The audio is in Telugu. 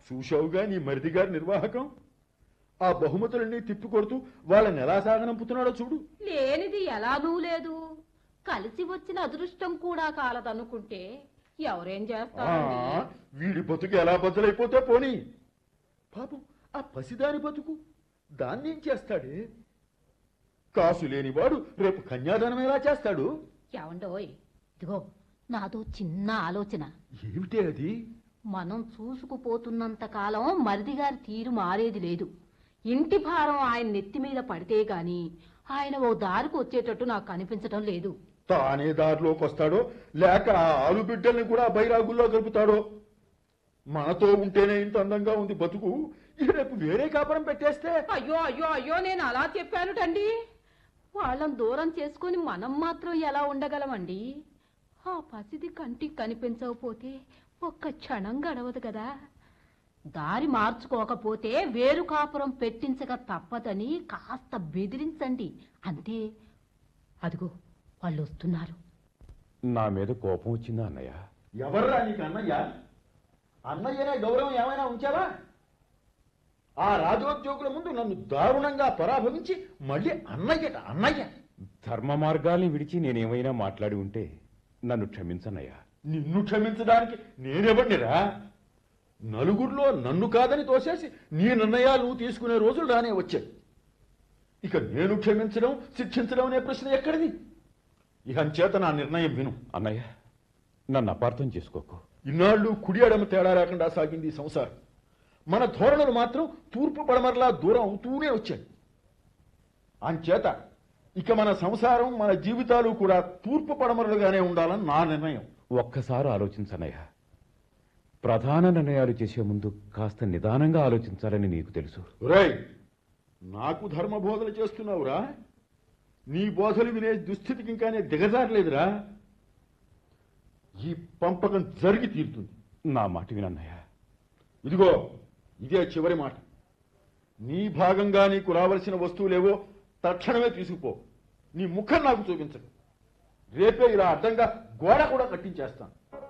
చూశావుగా నీ మరిది గారి నిర్వాహకం ఆ బహుమతులన్నీ తిప్పికొడుతూ వాళ్ళని ఎలా సాగనంపుతున్నాడో చూడు లేనిది ఎలానూ లేదు కలిసి వచ్చిన అదృష్టం కూడా కాలదనుకుంటే ఎవరేం ఆ, చేస్తారండి వీడి బతుకు ఎలా బద్దలైపోతే పోని పాపం ఆ పసిదాని బతుకు దాన్నేం చేస్తాడే కాసు లేనివాడు రేపు కన్యాదానం ఎలా చేస్తాడు ఏమండోయ్ ఇదిగో నాదో చిన్న ఆలోచన ఏమిటే అది మనం చూసుకుపోతున్నంత కాలం మరిది గారి తీరు మారేది లేదు ఇంటి భారం ఆయన నెత్తి మీద పడితే గాని ఆయన ఓ దారికి వచ్చేటట్టు నాకు కనిపించడం లేదు తానే దారిలోకి వస్తాడో లేక ఆ ఆలు బిడ్డల్ని కూడా బైరాగుల్లో గలుపుతాడో మనతో ఉంటేనే ఇంత అందంగా ఉంది బతుకు ఇక రేపు వేరే కాపురం పెట్టేస్తే అయ్యో అయ్యో అయ్యో నేను అలా చెప్పానుటండి వాళ్ళని దూరం చేసుకుని మనం మాత్రం ఎలా ఉండగలమండి ఆ పసిది కంటికి కనిపించకపోతే ఒక్క క్షణం గడవదు కదా దారి మార్చుకోకపోతే వేరు కాపురం పెట్టించక తప్పదని కాస్త బెదిరించండి అంతే అదిగో వాళ్ళు వస్తున్నారు నా మీద కోపం వచ్చిందా అన్నయ్య ఎవర్రా నీకు అన్నయ్య అన్నయ్యనే గౌరవం ఏమైనా ఉంచావా ఆ రాజోద్యోగుల ముందు నన్ను దారుణంగా పరాభవించి మళ్ళీ అన్నయ్యట అన్నయ్య ధర్మ మార్గాల్ని విడిచి నేనేమైనా మాట్లాడి ఉంటే నన్ను క్షమించనయ్యా నిన్ను క్షమించడానికి నేనెవడినిరా నలుగురిలో నన్ను కాదని తోసేసి నీ నిర్ణయాలు నువ్వు తీసుకునే రోజులు రానే వచ్చాయి ఇక నేను క్షమించడం శిక్షించడం అనే ప్రశ్న ఎక్కడిది ఇక అంచేత నా నిర్ణయం విను అన్నయ్య నన్ను అపార్థం చేసుకోకు ఇన్నాళ్ళు కుడి ఎడమ తేడా రాకుండా సాగింది ఈ సంసారం మన ధోరణులు మాత్రం తూర్పు పడమరలా దూరం అవుతూనే వచ్చాయి అంచేత ఇక మన సంసారం మన జీవితాలు కూడా తూర్పు పడమరలుగానే ఉండాలని నా నిర్ణయం ఒక్కసారి ఆలోచించనయ్యా ప్రధాన నిర్ణయాలు చేసే ముందు కాస్త నిదానంగా ఆలోచించాలని నీకు తెలుసు రేయ్ నాకు ధర్మ బోధలు చేస్తున్నావురా నీ బోధలు వినే దుస్థితికి ఇంకానే దిగజారలేదురా ఈ పంపకం జరిగి తీరుతుంది నా మాట వినన్నయ్య ఇదిగో ఇదే చివరి మాట నీ భాగంగా నీకు రావలసిన వస్తువులేవో తక్షణమే తీసుకుపో నీ ముఖం నాకు చూపించడు రేపే ఇలా అడ్డంగా గోడ కూడా కట్టించేస్తాను